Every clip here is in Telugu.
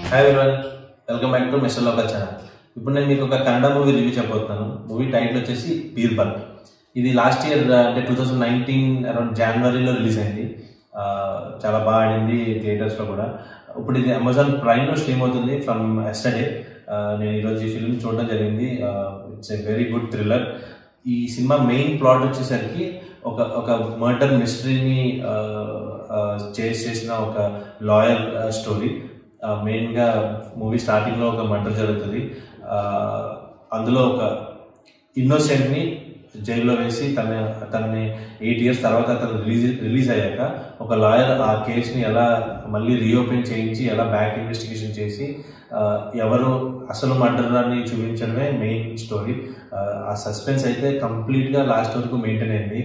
hi everyone welcome back to mister local channel ఇప్పుడు నేను మీకు ఒక కన్నడ మూవీ రివ్యూ చెప్పబోతున్నాను మూవీ టైటిల్ వచ్చేసి బీర్బల్ ఇది లాస్ట్ ఇయర్ అంటే టూ థౌజండ్ నైన్టీన్ అరౌండ్ జనవరిలో రిలీజ్ అయింది ఆ, చాలా బాగా ఆడింది థియేటర్స్లో కూడా ఇప్పుడు ఇది అమెజాన్ ప్రైమ్లో స్ట్రీమ్ అవుతుంది ఫ్రమ్ ఎస్టర్డే నేను ఈరోజు ఈ ఫిల్మ్ చూడడం జరిగింది it's a very good thriller ఈ సినిమా మెయిన్ ప్లాట్ వచ్చేసరికి ఒక ఒక మర్డర్ మిస్టరీని చేసి చేసిన ఒక లాయర్ స్టోరీ మెయిన్గా మూవీ స్టార్టింగ్లో ఒక మర్డర్ జరుగుతుంది ఆ, అందులో ఒక ఇన్నోసెంట్ని జైల్లో వేసి తన తనని ఎయిట్ ఇయర్స్ తర్వాత అతను రిలీజ్ రిలీజ్ అయ్యాక ఒక లాయర్ ఆ కేసుని ఎలా మళ్ళీ రీఓపెన్ చేయించి ఎలా బ్యాక్ ఇన్వెస్టిగేషన్ చేసి ఆ, ఎవరు అసలు మర్డరాన్ని చూపించడమే మెయిన్ స్టోరీ ఆ సస్పెన్స్ అయితే కంప్లీట్గా లాస్ట్ వరకు మెయింటైన్ అయింది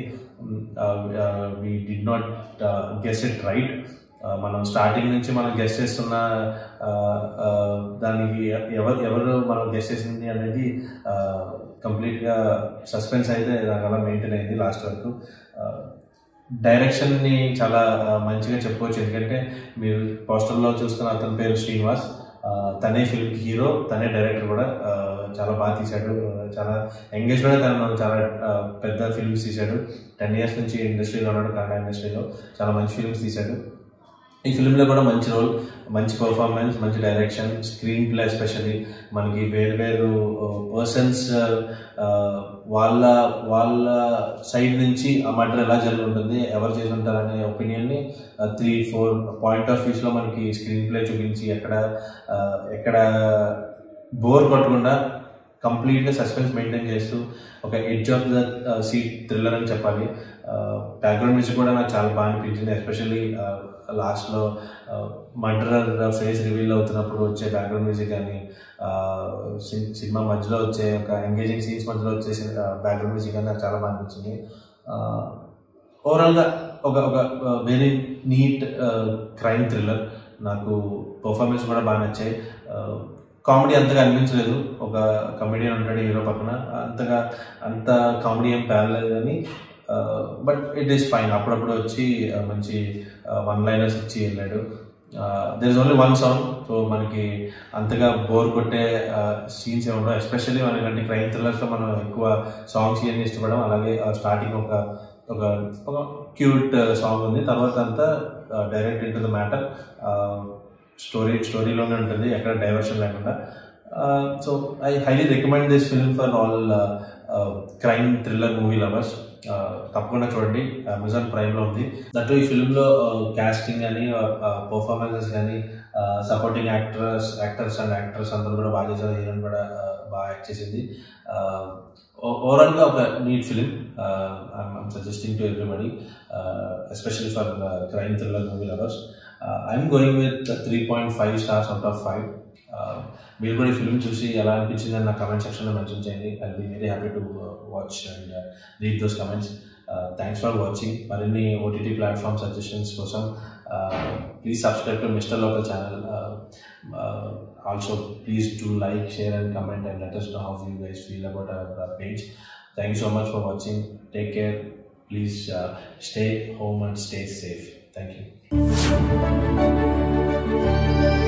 we did not guess it right మనం స్టార్టింగ్ నుంచి మనం గెస్ చేస్తున్న ఆ, ఆ, దానికి ఎవరు ఎవరు మనం గెస్ చేసింది అనేది కంప్లీట్గా సస్పెన్స్ అయితే నాకు అలా మెయింటైన్ అయింది లాస్ట్ వరకు డైరెక్షన్ని చాలా ఆ, మంచిగా చెప్పుకోవచ్చు ఎందుకంటే మీరు పోస్టర్లో చూస్తున్న అతని పేరు శ్రీనివాస్ ఆ, తనే ఫిల్మ్ హీరో తనే డైరెక్టర్ కూడా ఆ, చాలా బాగా తీశాడు ఆ, చాలా ఎంగేజ్గా తను చాలా ఆ, పెద్ద ఫిల్మ్స్ తీశాడు టెన్ ఇయర్స్ నుంచి ఇండస్ట్రీలో ఉన్నాడు కన్నడ ఇండస్ట్రీలో చాలా మంచి ఫిల్మ్స్ తీశాడు ఈ ఫిల్మ్లో కూడా మంచి రోల్ మంచి పర్ఫార్మెన్స్ మంచి డైరెక్షన్ స్క్రీన్ ప్లే ఎస్పెషల్లీ మనకి వేరు వేరు పర్సన్స్ వాళ్ళ వాళ్ళ సైడ్ నుంచి ఆ మర్డర్ ఎలా జరిగి ఉంటుంది ఎవరు చేసి ఉంటారు అనే ఒపీనియన్ని త్రీ ఫోర్ పాయింట్ ఆఫ్ వ్యూస్లో మనకి స్క్రీన్ ప్లే చూపించి ఎక్కడ ఆ, ఎక్కడ బోర్ కొట్టకుండా కంప్లీట్గా సస్పెన్స్ మెయింటైన్ చేస్తూ ఒక edge of the seat thriller అని చెప్పాలి బ్యాక్గ్రౌండ్ మ్యూజిక్ కూడా నాకు చాలా బాగా అనిపించింది ఎస్పెషల్లీ లాస్ట్లో మర్డరర్ ఫేస్ రివీల్ అవుతున్నప్పుడు వచ్చే బ్యాక్గ్రౌండ్ మ్యూజిక్ కానీ సినిమా మధ్యలో వచ్చే ఒక ఎంగేజింగ్ సీన్స్ మధ్యలో వచ్చే బ్యాక్గ్రౌండ్ మ్యూజిక్ కానీ నాకు చాలా బాగా అనిపించింది ఓవరాల్గా ఒక ఒక వెరీ నీట్ క్రైమ్ థ్రిల్లర్ నాకు పర్ఫార్మెన్స్ కూడా బాగా నచ్చాయి కామెడీ అంతగా అనిపించలేదు ఒక కమెడియన్ ఉంటాడు హీరో పక్కన అంతగా అంత కామెడీ ఏం పేరలేదు కానీ బట్ ఇట్ ఈస్ ఫైన్ అప్పుడప్పుడు వచ్చి ఆ, మంచి వన్ లైనర్స్ ఇచ్చి వెళ్ళాడు there is only one song so మనకి అంతగా బోర్ కొట్టే సీన్స్ ఏమి ఉండవు ఎస్పెషల్లీ మనకంటే క్రైమ్ థ్రిల్లర్స్లో మనం ఎక్కువ సాంగ్స్ ఇవన్నీ ఇష్టపడడం అలాగే స్టార్టింగ్ ఒక ఒక ఒక క్యూట్ సాంగ్ ఉంది తర్వాత అంతా direct into the matter story స్టోరీలోనే ఉంటుంది ఎక్కడ డైవర్షన్ లేకుండా so I highly recommend this film for all crime thriller movie lovers తప్పకుండా చూడండి అమెజాన్ ప్రైమ్లో ఉంది దట్టు ఈ ఫిల్మ్లో క్యాస్టింగ్ కానీ పర్ఫార్మెన్సెస్ కానీ supporting actors actors and actors అందరూ కూడా బాగా చేశారు హీరోయిన్ కూడా uh, బాగా యాక్ట్ చేసింది ఓవరాల్గా ఒక neat film I'm suggesting to everybody especially for crime thriller movie lovers I'm going with three point five stars out of five మీరు కూడా ఈ ఫిల్మ్ చూసి ఎలా అనిపించింది అని నా కమెంట్ సెక్షన్లో మెన్షన్ చేయండి I be very happy to watch and read those comments thanks for watching మరిన్ని ఓటీటీ ప్లాట్ఫామ్ సజెషన్స్ కోసం please subscribe to mister local channel also please do like share and comment and let us know how you guys feel about our uh, page thank you so much for watching take care please uh, stay home and stay safe thank you